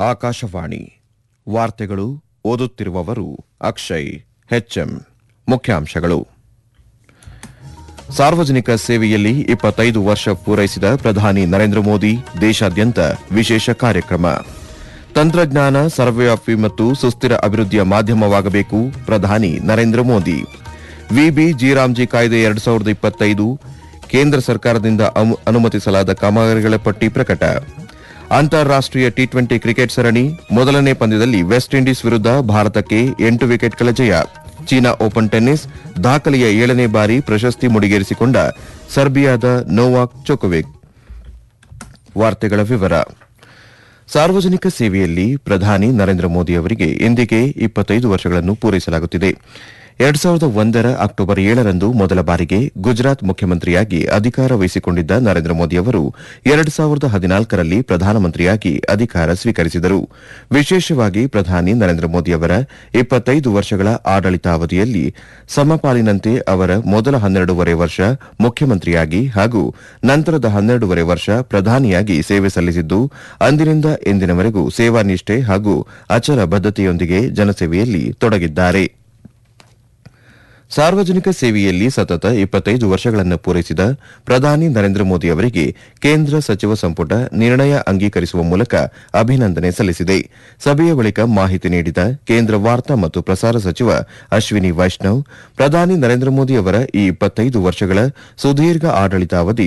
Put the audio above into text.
ಆಕಾಶವಾಣಿ ವಾರ್ತೆಗಳು ಓದುತ್ತಿರುವವರು ಅಕ್ಷಯ್ ಹೆಚ್ಎಂ ಮುಖ್ಯಾಂಶಗಳು ಸಾರ್ವಜನಿಕ ಸೇವೆಯಲ್ಲಿ ಇಪ್ಪತ್ತೈದು ವರ್ಷ ಪೂರೈಸಿದ ಪ್ರಧಾನಿ ನರೇಂದ್ರ ಮೋದಿ ದೇಶಾದ್ಯಂತ ವಿಶೇಷ ಕಾರ್ಯಕ್ರಮ ತಂತ್ರಜ್ಞಾನ ಸರ್ವವ್ಯಾಪಿ ಮತ್ತು ಸುಸ್ಥಿರ ಅಭಿವೃದ್ಧಿಯ ಮಾಧ್ಯಮವಾಗಬೇಕು ಪ್ರಧಾನಿ ನರೇಂದ್ರ ಮೋದಿ ವಿಬಿ ಜಿರಾಮ್ಜಿ ಕಾಯ್ದೆ ಎರಡು ಸಾವಿರದ ಇಪ್ಪತ್ತೈದು ಕೇಂದ್ರ ಸರ್ಕಾರದಿಂದ ಅನು- ಅನುಮತಿಸಲಾದ ಕಾಮಗಾರಿಗಳ ಪಟ್ಟಿ ಪ್ರಕಟ ಅಂತಾರಾಷ್ಟೀಯ ಟಿ ಟ್ವೆಂಟಿ ಕ್ರಿಕೆಟ್ ಸರಣಿ ಮೊದಲನೇ ಪಂದ್ಯದಲ್ಲಿ ವೆಸ್ಟ್ ಇಂಡೀಸ್ ವಿರುದ್ಧ ಭಾರತಕ್ಕೆ ಎಂಟು ವಿಕೆಟ್ಗಳ ಜಯ ಚೀನಾ ಓಪನ್ ಟೆನ್ನಿಸ್ ದಾಖಲೆಯ ಏಳನೇ ಬಾರಿ ಪ್ರಶಸ್ತಿ ಮುಡಿಗೇರಿಸಿಕೊಂಡ ಸರ್ಬಿಯಾದ ನೋವಾಕ್ ಜೊಕೊವಿಕ್ ವಾರ್ತೆಗಳ ವಿವರ ಸಾರ್ವಜನಿಕ ಸೇವೆಯಲ್ಲಿ ಪ್ರಧಾನಿ ನರೇಂದ್ರ ಮೋದಿ ಅವರಿಗೆ ಇಂದಿಗೆ ಇಪ್ಪತ್ತೈದು ವರ್ಷಗಳನ್ನು ಪೂರೈಸಲಾಗುತ್ತಿದೆ ಎರಡ್ ಸಾವಿರದ ಒಂದರ ಅಕ್ಟೋಬರ್ ಏಳರಂದು ಮೊದಲ ಬಾರಿಗೆ ಗುಜರಾತ್ ಮುಖ್ಯಮಂತ್ರಿಯಾಗಿ ಅಧಿಕಾರ ವಹಿಸಿಕೊಂಡಿದ್ದ ನರೇಂದ್ರ ಮೋದಿ ಅವರು ಎರಡು ಸಾವಿರದ ಹದಿನಾಲ್ಕರಲ್ಲಿ ಪ್ರಧಾನಮಂತ್ರಿಯಾಗಿ ಅಧಿಕಾರ ಸ್ವೀಕರಿಸಿದರು ವಿಶೇಷವಾಗಿ ಪ್ರಧಾನಿ ನರೇಂದ್ರ ಮೋದಿ ಅವರ ಇಪ್ಪತ್ತೈದು ವರ್ಷಗಳ ಆಡಳಿತಾವಧಿಯಲ್ಲಿ ಸಮಪಾಲಿನಂತೆ ಅವರ ಮೊದಲ ಹನ್ನೆರಡೂವರೆ ವರ್ಷ ಮುಖ್ಯಮಂತ್ರಿಯಾಗಿ ಹಾಗೂ ನಂತರದ ಹನ್ನೆರಡೂವರೆ ವರ್ಷ ಪ್ರಧಾನಿಯಾಗಿ ಸೇವೆ ಸಲ್ಲಿಸಿದ್ದು ಅಂದಿನಿಂದ ಇಂದಿನವರೆಗೂ ಸೇವಾ ನಿಷ್ಠೆ ಹಾಗೂ ಅಚಲ ಬದ್ಧತೆಯೊಂದಿಗೆ ಜನಸೇವೆಯಲ್ಲಿ ತೊಡಗಿದ್ದಾರೆ ಸಾರ್ವಜನಿಕ ಸೇವೆಯಲ್ಲಿ ಸತತ ಇಪ್ಪತ್ತೈದು ವರ್ಷಗಳನ್ನು ಪೂರೈಸಿದ ಪ್ರಧಾನಿ ನರೇಂದ್ರ ಮೋದಿ ಅವರಿಗೆ ಕೇಂದ್ರ ಸಚಿವ ಸಂಪುಟ ನಿರ್ಣಯ ಅಂಗೀಕರಿಸುವ ಮೂಲಕ ಅಭಿನಂದನೆ ಸಲ್ಲಿಸಿದೆ ಸಭೆಯ ಬಳಿಕ ಮಾಹಿತಿ ನೀಡಿದ ಕೇಂದ್ರ ವಾರ್ತಾ ಮತ್ತು ಪ್ರಸಾರ ಸಚಿವ ಅಶ್ವಿನಿ ವೈಷ್ಣವ್ ಪ್ರಧಾನಿ ನರೇಂದ್ರ ಮೋದಿ ಅವರ ಈ ಇಪ್ಪತ್ತೈದು ವರ್ಷಗಳ ಸುದೀರ್ಘ ಆಡಳಿತಾವಧಿ